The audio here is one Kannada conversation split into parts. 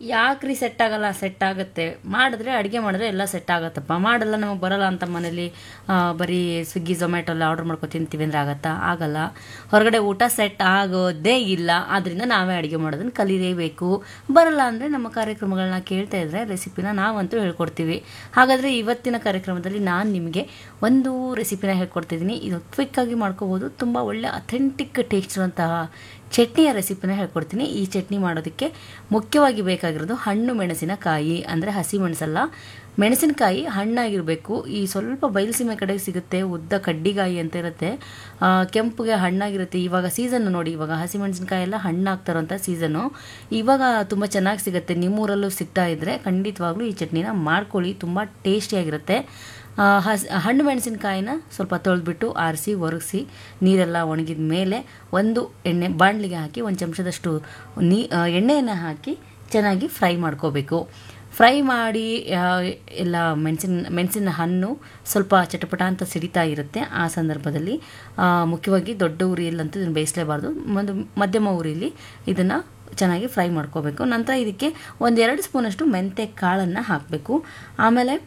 ಯಾಕ್ರಿ ಸೆಟ್ ಆಗಲ್ಲ ಸೆಟ್ ಆಗುತ್ತೆ ಮಾಡಿದ್ರೆ ಅಡುಗೆ ಮಾಡಿದ್ರೆ ಎಲ್ಲ ಸೆಟ್ ಆಗುತ್ತಪ್ಪ ಮಾಡಲ್ಲ ನಮಗೆ ಬರಲ್ಲ ಅಂತ ಮನೇಲಿ ಆ, ಬರೀ ಸ್ವಿಗ್ಗಿ ಝೊಮ್ಯಾಟೊಲ್ಲ ಆರ್ಡ್ರ್ ಮಾಡ್ಕೊ ತಿಂತೀವಿ ಅಂದರೆ ಆಗತ್ತಾ ಆಗಲ್ಲ ಹೊರಗಡೆ ಊಟ ಸೆಟ್ ಆಗೋದೇ ಇಲ್ಲ ಆದ್ದರಿಂದ ನಾವೇ ಅಡುಗೆ ಮಾಡೋದನ್ನು ಕಲಿಲೇಬೇಕು ಬರಲ್ಲ ಅಂದರೆ ನಮ್ಮ ಕಾರ್ಯಕ್ರಮಗಳನ್ನ ಕೇಳ್ತಾ ಇದ್ದರೆ ರೆಸಿಪಿನ ನಾವಂತೂ ಹೇಳ್ಕೊಡ್ತೀವಿ ಹಾಗಾದರೆ ಇವತ್ತಿನ ಕಾರ್ಯಕ್ರಮದಲ್ಲಿ ನಾನು ನಿಮಗೆ ಒಂದು ರೆಸಿಪಿನ ಹೇಳ್ಕೊಡ್ತಿದ್ದೀನಿ ಇದು ಕ್ವಿಕ್ಕಾಗಿ ಮಾಡ್ಕೋಬೋದು ತುಂಬ ಒಳ್ಳೆ ಅಥೆಂಟಿಕ್ ಟೇಸ್ಟ್ ಇರುವಂತಹ ಚಟ್ನಿಯ ರೆಸಿಪಿನ ಹೇಳ್ಕೊಡ್ತೀನಿ ಈ ಚಟ್ನಿ ಮಾಡೋದಕ್ಕೆ ಮುಖ್ಯವಾಗಿ ಬೇಕಾಗಿರೋದು ಹಣ್ಣು ಮೆಣಸಿನಕಾಯಿ ಅಂದರೆ ಹಸಿ ಮೆಣಸಲ್ಲ ಮೆಣಸಿನಕಾಯಿ ಹಣ್ಣಾಗಿರಬೇಕು ಈ ಸ್ವಲ್ಪ ಬಯಲುಸೀಮೆ ಕಡೆ ಸಿಗುತ್ತೆ ಉದ್ದ ಕಡ್ಡಿಗಾಯಿ ಅಂತ ಇರುತ್ತೆ ಆ, ಕೆಂಪುಗೆ ಹಣ್ಣಾಗಿರುತ್ತೆ ಇವಾಗ ಸೀಸನ್ ನೋಡಿ ಇವಾಗ ಹಸಿ ಮೆಣಸಿನಕಾಯಿ ಎಲ್ಲ ಹಣ್ಣಾಗ್ತಾರಂಥ ಸೀಸನ್ನು ಇವಾಗ ತುಂಬ ಚೆನ್ನಾಗಿ ಸಿಗುತ್ತೆ ನಿಮ್ಮೂರಲ್ಲೂ ಸಿಗ್ತಾ ಇದ್ದರೆ ಖಂಡಿತವಾಗ್ಲೂ ಈ ಚಟ್ನಿನ ಮಾಡ್ಕೊಳ್ಳಿ ತುಂಬ ಟೇಸ್ಟಿಯಾಗಿರುತ್ತೆ ಆ, ಹಸ್ ಹಣ್ಣು ಮೆಣಸಿನಕಾಯಿನ ಸ್ವಲ್ಪ ತೊಳೆದ್ಬಿಟ್ಟು ಆರಿಸಿ ಒರಗಿಸಿ ನೀರೆಲ್ಲ ಒಣಗಿದ ಮೇಲೆ ಒಂದು ಎಣ್ಣೆ ಬಾಣಲಿಗೆ ಹಾಕಿ ಒಂದು ಚಮಚದಷ್ಟು ನೀ ಆ, ಎಣ್ಣೆಯನ್ನು ಹಾಕಿ ಚೆನ್ನಾಗಿ ಫ್ರೈ ಮಾಡ್ಕೋಬೇಕು ಫ್ರೈ ಮಾಡಿ ಆ, ಎಲ್ಲ ಮೆಣಸಿನ ಮೆಣಸಿನ ಹಣ್ಣು ಸ್ವಲ್ಪ ಚಟಪಟ ಅಂತ ಸಿಡಿತಾ ಇರುತ್ತೆ ಆ ಸಂದರ್ಭದಲ್ಲಿ ಆ, ಮುಖ್ಯವಾಗಿ ದೊಡ್ಡ ಉರಿಯಲ್ಲಂತೂ ಇದನ್ನು ಬೇಯಿಸಲೇಬಾರ್ದು ಒಂದು ಮಧ್ಯಮ ಉರಿಯಲ್ಲಿ ಇದನ್ನು ಚೆನ್ನಾಗಿ ಫ್ರೈ ಮಾಡ್ಕೋಬೇಕು ನಂತರ ಇದಕ್ಕೆ ಒಂದೆರಡು ಸ್ಪೂನಷ್ಟು ಮೆಂತೆ ಕಾಳನ್ನು ಹಾಕಬೇಕು ಆಮೇಲೆ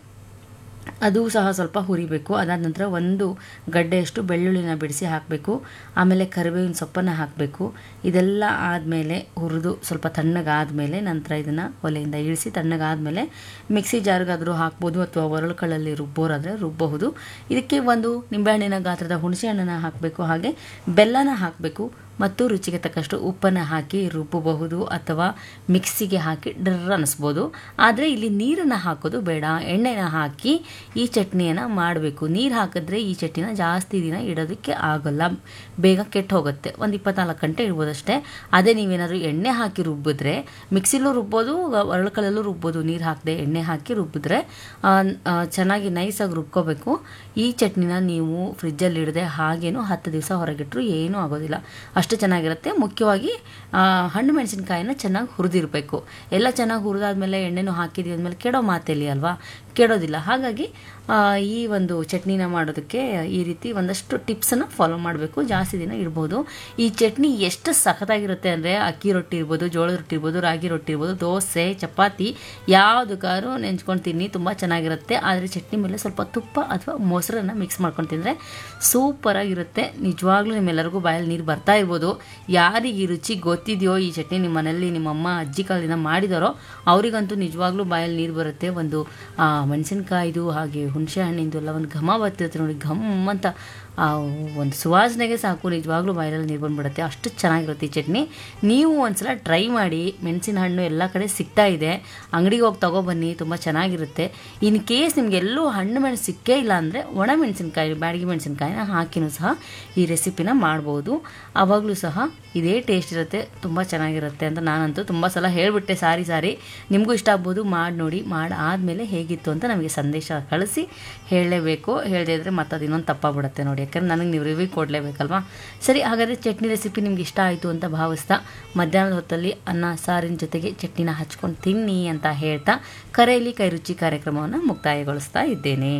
ಅದು ಸಹ ಸ್ವಲ್ಪ ಹುರಿಬೇಕು ಅದಾದ ನಂತರ ಒಂದು ಗಡ್ಡೆಯಷ್ಟು ಬೆಳ್ಳುಳ್ಳಿನ ಬಿಡಿಸಿ ಹಾಕಬೇಕು ಆಮೇಲೆ ಕರಿಬೇವಿನ ಸೊಪ್ಪನ್ನು ಹಾಕಬೇಕು ಇದೆಲ್ಲ ಆದಮೇಲೆ ಹುರಿದು ಸ್ವಲ್ಪ ತಣ್ಣಗಾದಮೇಲೆ ನಂತರ ಇದನ್ನು ಒಲೆಯಿಂದ ಇಳಿಸಿ ತಣ್ಣಗಾದಮೇಲೆ ಮಿಕ್ಸಿ ಜಾರ್ಗಾದರೂ ಹಾಕ್ಬೋದು ಅಥವಾ ಒರಳುಗಳಲ್ಲಿ ರುಬ್ಬೋರಾದರೆ ರುಬ್ಬಬಹುದು ಇದಕ್ಕೆ ಒಂದು ನಿಂಬೆಹಣ್ಣಿನ ಗಾತ್ರದ ಹುಣಸೆ ಹಣ್ಣನ್ನು ಹಾಕಬೇಕು ಹಾಗೆ ಬೆಲ್ಲನ ಹಾಕಬೇಕು ಮತ್ತು ರುಚಿಗೆ ತಕ್ಕಷ್ಟು ಉಪ್ಪನ್ನು ಹಾಕಿ ರುಬ್ಬಬಹುದು ಅಥವಾ ಮಿಕ್ಸಿಗೆ ಹಾಕಿ ಡ್ರರ್ ಅನ್ನಿಸ್ಬೋದು ಆದರೆ ಇಲ್ಲಿ ನೀರನ್ನು ಹಾಕೋದು ಬೇಡ ಎಣ್ಣೆನ ಹಾಕಿ ಈ ಚಟ್ನಿಯನ್ನು ಮಾಡಬೇಕು ನೀರು ಹಾಕಿದ್ರೆ ಈ ಚಟ್ನಿನ ಜಾಸ್ತಿ ದಿನ ಇಡೋದಕ್ಕೆ ಆಗೋಲ್ಲ ಬೇಗ ಕೆಟ್ಟು ಹೋಗುತ್ತೆ ಒಂದು ಇಪ್ಪತ್ನಾಲ್ಕು ಗಂಟೆ ಇಡ್ಬೋದಷ್ಟೇ ಅದೇ ನೀವೇನಾದರೂ ಎಣ್ಣೆ ಹಾಕಿ ರುಬ್ಬಿದ್ರೆ ಮಿಕ್ಸಿಲೂ ರುಬ್ಬೋದು ಒರಳುಕಲ್ಲೂ ರುಬ್ಬೋದು ನೀರು ಹಾಕದೆ ಎಣ್ಣೆ ಹಾಕಿ ರುಬ್ಬಿದ್ರೆ ಆ, ಆ, ಚೆನ್ನಾಗಿ ನೈಸಾಗಿ ರುಬ್ಕೋಬೇಕು ಈ ಚಟ್ನಿನ ನೀವು ಫ್ರಿಜ್ಜಲ್ಲಿ ಇಡದೆ ಹಾಗೇನು ಹತ್ತು ದಿವಸ ಹೊರಗಿಟ್ರು ಏನೂ ಆಗೋದಿಲ್ಲ ಅಷ್ಟು ಚೆನ್ನಾಗಿರುತ್ತೆ ಮುಖ್ಯವಾಗಿ ಆ, ಹಣ್ಣು ಮೆಣಸಿನ್ಕಾಯಿನ ಚೆನ್ನಾಗಿ ಹುರಿದಿರಬೇಕು ಎಲ್ಲ ಚೆನ್ನಾಗಿ ಹುರಿದಾದ್ಮೇಲೆ ಎಣ್ಣೆನೂ ಹಾಕಿದ್ದೀವಿ ಅಂದಮೇಲೆ ಕೆಡೋ ಮಾತೆಲ್ಲಿ ಅಲ್ವಾ ಕೆಡೋದಿಲ್ಲ ಹಾಗಾಗಿ ಆ, ಈ ಒಂದು ಚಟ್ನಿನ ಮಾಡೋದಕ್ಕೆ ಈ ರೀತಿ ಒಂದಷ್ಟು ಟಿಪ್ಸನ್ನು ಫಾಲೋ ಮಾಡಬೇಕು ಜಾಸ್ತಿ ದಿನ ಇಡ್ಬೋದು ಈ ಚಟ್ನಿ ಎಷ್ಟು ಸಖತ್ತಾಗಿರುತ್ತೆ ಅಂದರೆ ಅಕ್ಕಿ ರೊಟ್ಟಿ ಇರ್ಬೋದು ಜೋಳದ ರೊಟ್ಟಿ ಇರ್ಬೋದು ರಾಗಿ ರೊಟ್ಟಿ ಇರ್ಬೋದು ದೋಸೆ ಚಪಾತಿ ಯಾವುದಕ್ಕಾದ್ರೂ ನೆಂಚ್ಕೊಂಡು ತಿನ್ನಿ ತುಂಬ ಚೆನ್ನಾಗಿರುತ್ತೆ ಆದರೆ ಚಟ್ನಿ ಮೇಲೆ ಸ್ವಲ್ಪ ತುಪ್ಪ ಅಥವಾ ಮೊಸರನ್ನು ಮಿಕ್ಸ್ ಮಾಡ್ಕೊಂಡು ತಿಂದರೆ ಸೂಪರಾಗಿರುತ್ತೆ ನಿಜವಾಗ್ಲೂ ನಿಮ್ಮೆಲ್ಲರಿಗೂ ಬಾಯಲ್ಲಿ ನೀರು ಬರ್ತಾ ಇರ್ಬೋದು ಯಾರಿಗೆ ಈ ರುಚಿ ಗೊತ್ತಿದೆಯೋ ಈ ಚಟ್ನಿ ನಿಮ್ಮ ಮನೆಯಲ್ಲಿ ನಿಮ್ಮಮ್ಮ ಅಜ್ಜಿ ಕಾಲದಿಂದ ಮಾಡಿದಾರೋ ಅವರಿಗಂತೂ ನಿಜವಾಗ್ಲೂ ಬಾಯಲ್ಲಿ ನೀರು ಬರುತ್ತೆ ಒಂದು ಆ, ಮೆಣಸಿನ್ಕಾಯ್ದು ಹಾಗೆ ಹುಣಸೆ ಹಣ್ಣಿಂದು ಎಲ್ಲ ಒಂದು ಘಮ ಬರ್ತಿರುತ್ತೆ ನೋಡಿ ಘಮ್ ಅಂತ ಆ ಒಂದು ಸುವಾಸನೆಗೆ ಸಾಕು ನಿಜವಾಗ್ಲೂ ಬಾಯಲ್ಲಿ ನೀರು ಬಂದ್ಬಿಡುತ್ತೆ ಅಷ್ಟು ಚೆನ್ನಾಗಿರುತ್ತೆ ಈ ಚಟ್ನಿ ನೀವು ಒಂದ್ಸಲ ಟ್ರೈ ಮಾಡಿ ಮೆಣಸಿನ ಹಣ್ಣು ಎಲ್ಲ ಕಡೆ ಸಿಗ್ತಾ ಇದೆ ಅಂಗಡಿಗೆ ಹೋಗಿ ತಗೊಬನ್ನಿ ತುಂಬ ಚೆನ್ನಾಗಿರುತ್ತೆ ಇನ್ ಕೇಸ್ ನಿಮ್ಗೆ ಎಲ್ಲೂ ಹಣ್ಣು ಮೆಣಸು ಸಿಕ್ಕೇ ಇಲ್ಲ ಅಂದರೆ ಒಣ ಮೆಣಸಿನ್ಕಾಯಿ ಬ್ಯಾಡಗಿ ಮೆಣಸಿನ್ಕಾಯಿನ ಹಾಕಿನೂ ಸಹ ಈ ರೆಸಿಪಿನ ಮಾಡ್ಬೋದು ಆವಾಗಲೂ ಸಹ ಇದೇ ಟೇಸ್ಟ್ ಇರುತ್ತೆ ತುಂಬ ಚೆನ್ನಾಗಿರುತ್ತೆ ಅಂತ ನಾನಂತೂ ತುಂಬ ಸಲ ಹೇಳಿಬಿಟ್ಟೆ ಸಾರಿ ಸಾರಿ ನಿಮಗೂ ಇಷ್ಟ ಆಗ್ಬೋದು ಮಾಡಿ ನೋಡಿ ಮಾಡಿ ಆದಮೇಲೆ ಹೇಗಿತ್ತು ಅಂತ ನಮಗೆ ಸಂದೇಶ ಕಳಿಸಿ ಹೇಳಲೇಬೇಕು ಹೇಳದೇ ಇದ್ದರೆ ಮತ್ತೆ ಅದು ಇನ್ನೊಂದು ತಪ್ಪಾಗ್ಬಿಡುತ್ತೆ ನೋಡಿ ಯಾಕಂದ್ರೆ ನನಗೆ ನೀವು ರಿವ್ಯೂ ಕೊಡಲೇಬೇಕಲ್ವಾ ಸರಿ ಹಾಗಾದರೆ ಚಟ್ನಿ ರೆಸಿಪಿ ನಿಮ್ಗೆ ಇಷ್ಟ ಆಯಿತು ಅಂತ ಭಾವಿಸ್ತಾ ಮಧ್ಯಾಹ್ನದ ಹೊತ್ತಲ್ಲಿ ಅನ್ನ ಸಾರಿನ ಜೊತೆಗೆ ಚಟ್ನಿನ ಹಚ್ಕೊಂಡು ತಿನ್ನಿ ಅಂತ ಹೇಳ್ತಾ ಕರೆಯಲ್ಲಿ ಕೈ ರುಚಿ ಕಾರ್ಯಕ್ರಮವನ್ನು ಮುಕ್ತಾಯಗೊಳಿಸ್ತಾ ಇದ್ದೇನೆ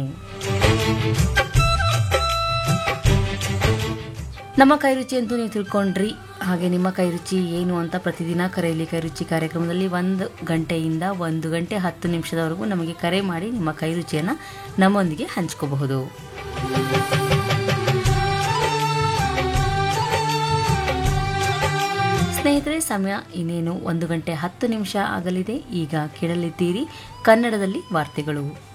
ನಮ್ಮ ಕೈ ರುಚಿ ಅಂತೂ ನೀವು ತಿಳ್ಕೊಂಡ್ರಿ ಹಾಗೆ ನಿಮ್ಮ ಕೈ ರುಚಿ ಏನು ಅಂತ ಪ್ರತಿದಿನ ಕರೆಯಲ್ಲಿ ಕೈ ರುಚಿ ಕಾರ್ಯಕ್ರಮದಲ್ಲಿ ಒಂದು ಗಂಟೆಯಿಂದ ಒಂದು ಗಂಟೆ ಹತ್ತು ನಿಮಿಷದವರೆಗೂ ನಮಗೆ ಕರೆ ಮಾಡಿ ನಿಮ್ಮ ಕೈ ರುಚಿಯನ್ನು ನಮ್ಮೊಂದಿಗೆ ಹಂಚ್ಕೋಬಹುದು ಸ್ನೇಹಿತರೆ ಸಮಯ ಇನ್ನೇನು ಒಂದು ಗಂಟೆ ಹತ್ತು ನಿಮಿಷ ಆಗಲಿದೆ ಈಗ ಕೇಳಲಿದ್ದೀರಿ ಕನ್ನಡದಲ್ಲಿ ವಾರ್ತೆಗಳು